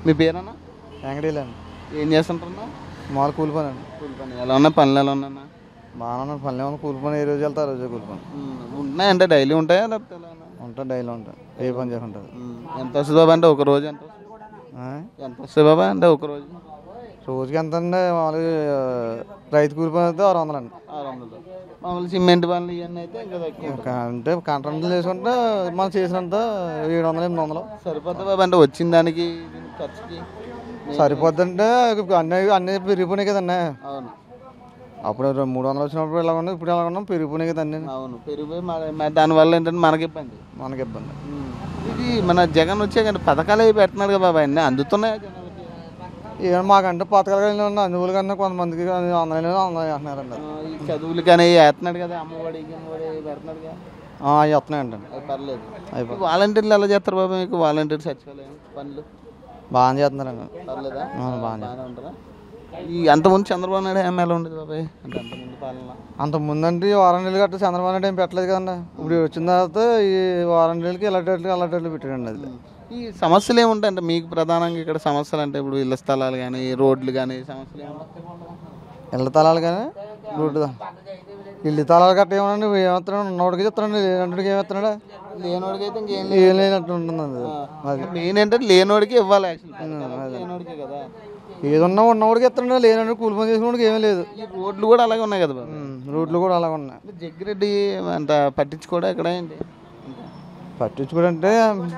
మీ పేరన్నా వెంకటేలండి ఏం చేస్తుంటారన్నా మామూలు కూలి పని అండి కూలి పని ఎలా ఉన్నాయి పనులు ఎలా ఉన్నాయన్నా బాగానే ఉన్నాయి పనులు ఏమన్నా కూలి పని ఏ రోజు వెళ్తా ఆ రోజే కూలి పని ఉన్నాయంటే డైలీ ఉంటాయా లేకపోతే ఎలా ఉన్నా? ఉంటాయి డైలీ ఉంటాయి ఏ పని చేసుకుంటుంది ఉమ్, ఎంత వస్తుంది బాబా అంటే ఒక రోజు ఎంత వస్తుంది ఎంత వస్తుంది బాబా అంటే ఒక రోజు రోజుకి ఎంత అండి మామూలుగా రైతు కూలి పని అయితే ఆరు వందలు అండి ఆరు వందలు మామూలు సిమెంట్ పనులు ఇవన్నీ అయితే ఇంకా తక్కువ ఇంకా అంటే కాంట్రాక్ట్లు చేసుకుంటే మనం చేసినంత ఏడు వందలు ఎనిమిది వందలు సరిపోతుంది బాబా అంటే వచ్చిన దానికి దీనికి ఖర్చుకి సరిపోద్దంటే అన్ని అన్ని పెరిగిపోయినాయి కదండి అవును అప్పుడు రెండు- మూడు వందలు వచ్చినప్పుడు ఇలా ఉన్నాం ఇప్పుడు ఎలా ఉన్నాం పెరిగిపోయినాయి కదండి అవును పెరిగిపోయి మన- మన దానివల్ల ఏంటంటే మనకి ఇబ్బంది మనకి ఇబ్బంది ఇది మన జగన్ వచ్చే కానీ పథకాలు అవి పెడుతున్నాడు కదా బాబాయ్ అన్నీ అందుతున్నాయా జనాలకి ఏమో మాకంటే పథకాలు కానీ ఉన్నాయి అందువల్ల కన్నా కొంతమందికి ఆన్లైన్ ఆన్లైన్ అంటున్నారండి ఆ, ఈ చదువులు కానీ వేస్తున్నాడు కదా అమ్మఒడి గిమ్మఒడి పెడుతున్నాడు కదా అవి వస్తున్నాయండి అది పర్లేదు అయిపోయి వాలంటీర్లు ఎలా చేస్తారు బాబా మీకు వాలంటీర్ సచివాలయం పనులు బాగా చేస్తున్నారండి పర్లేదా ఆ, బాగానే బాగానే ఉంటారా ఈ అంతకుముందు చంద్రబాబు నాయుడు ఏం ఎలా ఉండేది బాబాయ్ అంటే అంతకుముందు పాలన అంత ముందంటే ఈ వారం నెలలు గట్రా చంద్రబాబు నాయుడు ఏం పెట్టలేదు కదండి ఇప్పుడు వచ్చిన తర్వాత ఈ వారం నెలలకి ఇలాంటి అలాంటి పెట్టాడండి అది ఈ సమస్యలు ఏముంటాయి అంటే మీకు ప్రధానంగా ఇక్కడ సమస్యలు అంటే ఇప్పుడు ఇళ్ళ స్థలాలు కానీ రోడ్లు కానీ సమస్యలు ఏముంటాయి ఇళ్ళ తలాలు కానీ రోడ్డు ఇల్లు తలాలు గట్ట ఏమన్నా ఏమవుతున్నాడు ఉన్నవాడికి చెప్తున్నాడు లేనట్టుడికి ఏమవుతున్నాడు లేనోడికి అయితే ఇంకేం ఏం లేనట్టు ఉంటుంది అది అది మెయిన్ ఏంటంటే లేనోడికి ఇవ్వాలి యాక్చువల్ లేనోడికే కదా ఏదన్నా ఉన్నవాడికి ఇస్తున్నాడు లేనట్టు కూలి పని చేసుకున్నవాడికి ఏమీ లేదు ఈ రోడ్లు కూడా అలాగే ఉన్నాయి కదా బాబు ఉమ్, రోడ్లు కూడా అలాగ ఉన్నాయి జగ్గిరెడ్డి అంత పట్టించుకోవడం ఎక్కడ ఏంటి పట్టించుకోడంటే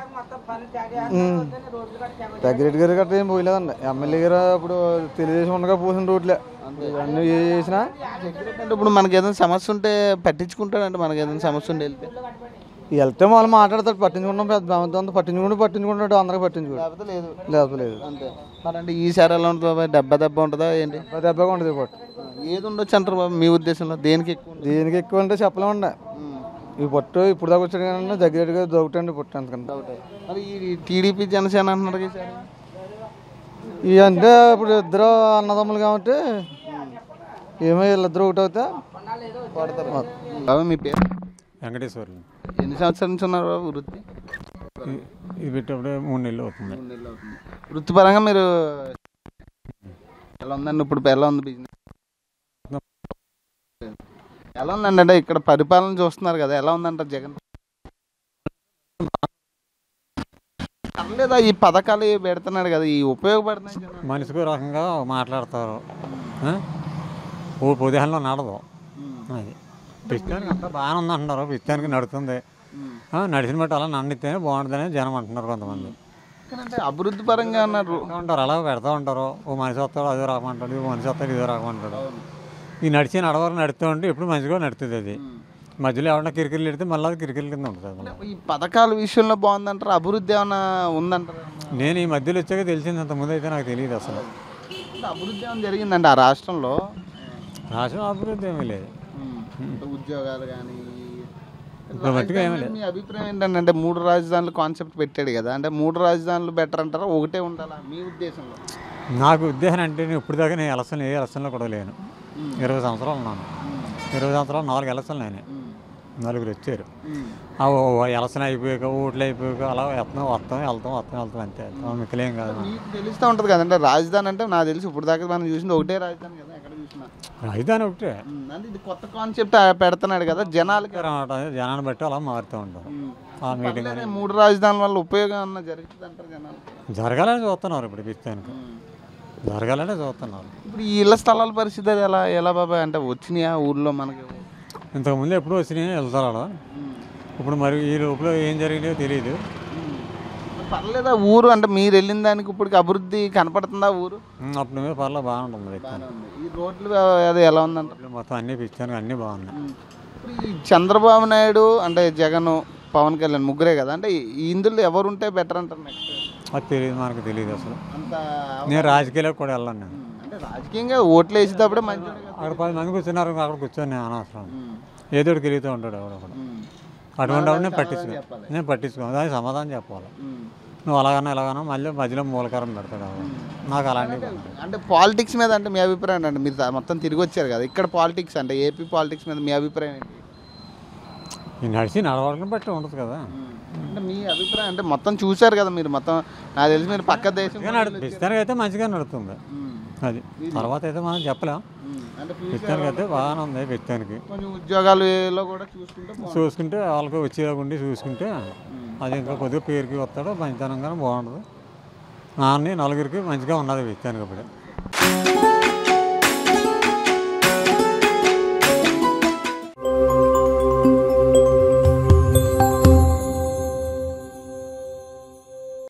దగ్గరెడ్డి గారు గట్రా ఏం పోయలేదండి ఎమ్మెల్యే గారు ఇప్పుడు తెలుగుదేశం ఉండగా పోసిన రోడ్లే ఇవన్నీ ఏ చేసినా జగ్గిరెడ్డి అంటే ఇప్పుడు మనకి ఏదైనా సమస్య ఉంటే పట్టించుకుంటాడంటే మనకి ఏదైనా సమస్య ఉంటే వెళ్తే వెళ్తే వాళ్ళు మాట్లాడతాడు పట్టించుకుంటాం పెద్ద అంతా పట్టించుకుంటూ పట్టించుకుంటాడు అందరికి పట్టించుకోడు లేకపోతే లేదు లేకపోతే లేదు అంతే మరి అంటే ఈసారి ఎలా ఉంటుంది బాబాయ్ దెబ్బ దెబ్బ ఉంటుందా ఏంటి పెద్ద దెబ్బగా ఉంటుంది పట్టు ఏది ఉండొచ్చు అంటారు బాబు మీ ఉద్దేశంలో దేనికి ఎక్కువ ఉంటుంది దీనికి ఎక్కువ అంటే చెప్పలేమండి ఈ పట్టు ఇప్పుడు దాకా వచ్చాడు కానీ దగ్గరెడ్డి గారు దొరుకుతాండి పట్టు అంతకంటే మరి ఈ టీడీపీ జనసేన అంటున్నారు కదా ఈసారి. ఇవి అంటే ఇప్పుడు ఇద్దరు అన్నదమ్ములు కాబట్టి ఏమో వీళ్ళిద్దరు ఒకటి అవుతే బాబు మీ పేరు వెంకటేశ్వర్లు ఎన్ని సంవత్సరాల నుంచి ఉన్నారు బాబు వృత్తి ఇ- ఇది పెట్టేప్పుడే మూడు నెలలు అవుతుంది వృత్తిపరంగా మీరు ఎలా ఉందండి ఇప్పుడు ఎలా ఉంది బిజినెస్ ఎలా ఉందండి అంటే ఇక్కడ పరిపాలన చూస్తున్నారు కదా ఎలా ఉందంటారు జగన్ పర్లేదా ఈ పథకాలు ఇవి పెడుతున్నాడు కదా ఈ ఉపయోగపడుతున్నాయి జనాలు. మనిషికి రకంగా మాట్లాడతారు ఆ? ఓ పొదేహంలో నడదు అది ప్రస్తుతానికి అంతా బాగానే ఉంది అంటున్నారు ప్రస్తుతానికి నడుతుంది ఆ, నడిచిన బట్టి అలా నడితేనే బాగుంటుందని జనం అంటున్నారు కొంతమంది కానీ అంటే అభివృద్ధి పరంగా అన్నారు పెడతా ఉంటారు అలా పెడతా ఉంటారు ఓ మనిషి వస్తాడు అదో రాకమంటాడు ఓ మనిషి వస్తాడు ఇదో రాకమంటాడు ఈ నడిచి నడవరు నడుతూ ఉంటే ఎప్పుడు మంచిగా నడుతుంది అది మధ్యలో ఎవరన్నా కిరికిరి పెడితే మళ్ళీ అది కిరికిరి కింద ఉంటుంది అది. ఈ పథకాల విషయంలో బాగుందంటారు అభివృద్ధి ఏమైనా ఉందంటారు నేను ఈ మధ్యలో వచ్చాక తెలిసింది అంత ముందు అయితే నాకు తెలియదు అసలు అభివృద్ధి ఏమైనా జరిగిందండి ఆ రాష్ట్రంలో రాష్ట్రం అభివృద్ధి ఏమీ లేదు అంటే ఉద్యోగాలు కానీ ఇప్పుడు మట్టుగా ఏమీ లేదు మీ అభిప్రాయం ఏంటంటే అంటే మూడు రాజధానులు కాన్సెప్ట్ పెట్టాడు కదా అంటే మూడు రాజధానులు బెటర్ అంటారా ఒకటే ఉండాలా మీ ఉద్దేశంలో నాకు ఉద్దేశం అంటే నేను ఇప్పుడు దాకా నేను ఎలక్షన్ ఏ ఎలక్షన్లో కూడా లేను ఇరవై సంవత్సరాలు ఉన్నాను ఇరవై సంవత్సరాలు నాలుగు ఎలక్షన్లు నేనే నలుగురు వచ్చారు ఆ ఓ ఓ ఎలక్షన్ అయిపోయాక ఓట్లు అయిపోయాక అలా వస్తాం వస్తాం వెళ్తాం వస్తాం వెళ్తాం అంతే మిక్కలేం కాదు మీకు తెలుస్తూ ఉంటుంది కదంటే రాజధాని అంటే నాకు తెలిసి ఇప్పుడు దాకా మనం చూసింది ఒకటే రాజధాని కదా ఎక్కడ చూసినా రాజధాని ఒకటే ఉమ్, అంటే ఇది కొత్త కాన్సెప్ట్ పెడుతున్నాడు కదా జనాలకి అన్నమాట జనాన్ని బట్టి అలా మారుతూ ఉంటాం ఆ మీటింగ్ పర్లేదే, మూడు రాజధానుల వల్ల ఉపయోగం అన్న జరుగుతుంది అంటారు జనాలకి జరగాలని చూస్తున్నారు ఇప్పుడు ప్రస్తుతానికి జరగాలనే చూస్తున్నారు ఇప్పుడు ఈ ఇళ్ల స్థలాల పరిస్థితి అది ఎలా ఎలా బాబాయ్ అంటే వచ్చినాయా ఊర్లో మనకి ఇంతకుముందు ఎప్పుడు వచ్చినాయి వెళ్తారు ఆడ ఇప్పుడు మరి ఈ లోపల ఏం జరిగినాయో తెలియదు పర్లేదా ఊరు అంటే మీరు వెళ్ళిన దానికి ఇప్పుడు అభివృద్ధి కనపడుతుందా ఊరు ఉమ్, అప్పుడు మీద పర్లేదు బాగానే ఉంటుంది వ్యక్తి. ఈ రోడ్లు అది ఎలా ఉందంటారు ఇప్పుడు మొత్తం అన్ని పిచ్చాను అన్నీ బాగున్నాయి ఇప్పుడు ఈ చంద్రబాబు నాయుడు అంటే జగన్ పవన్ కళ్యాణ్ ముగ్గురే కదా అంటే ఈ ఇందులో ఎవరు ఉంటే బెటర్ అంటారు నెక్స్ట్ అది తెలియదు మనకు తెలియదు అసలు అంత నేను రాజకీయాలకు కూడా వెళ్ళాను నేను అంటే రాజకీయంగా ఓట్లు వేసేటప్పుడే మంచి అక్కడ పది మంది కూర్చున్నారు అక్కడ కూర్చొని నేను అనవసరం ఏదో ఒకటి తిరుగుతూ ఉంటాడు ఎవడొకడు అటువంటి వాడిని నేను పట్టించుకో నేను పట్టించుకోను దానికి సమాధానం చెప్పాలి నువ్వు అలాగన్నా ఇలాగన్నా మళ్ళీ మధ్యలో మూలకారం పెడతాడు ఎవడు. నాకు అలాంటివి కాదు. అంటే పాలిటిక్స్ మీద అంటే మీ అభిప్రాయం అంటే మీరు దా- మొత్తం తిరిగి వచ్చారు కదా ఇక్కడ పాలిటిక్స్ అంటే ఏపీ పాలిటిక్స్ మీద మీ అభిప్రాయం ఏంటి ఈ నడిచి నడవడం బట్టి ఉంటుంది కదా అంటే మీ అభిప్రాయం అంటే మొత్తం చూశారు కదా మీరు మొత్తం నాకు తెలిసి మీరు పక్క దేశం మంచిగా నడు ప్రస్తుతానికి అయితే మంచిగా నడుస్తుంది ఉమ్, అది తర్వాత అయితే మనం చెప్పలేం ఉమ్. అంటే ఫ్యూచర్ ప్రస్తుతానికి అయితే బాగానే ఉంది ప్రస్తుతానికి కొంచెం ఉద్యోగాలలో కూడా చూసుకుంటే బాగుంటుంది. చూసుకుంటే వాళ్ళకి వచ్చేలాగుండి చూసుకుంటే అది ఇంకా కొద్దిగా పేరుకి వస్తాడు మంచితనంగానే బాగుంటుంది నాన్ని నలుగురికి మంచిగా ఉన్నది ప్రస్తుతానికి ఇప్పుడు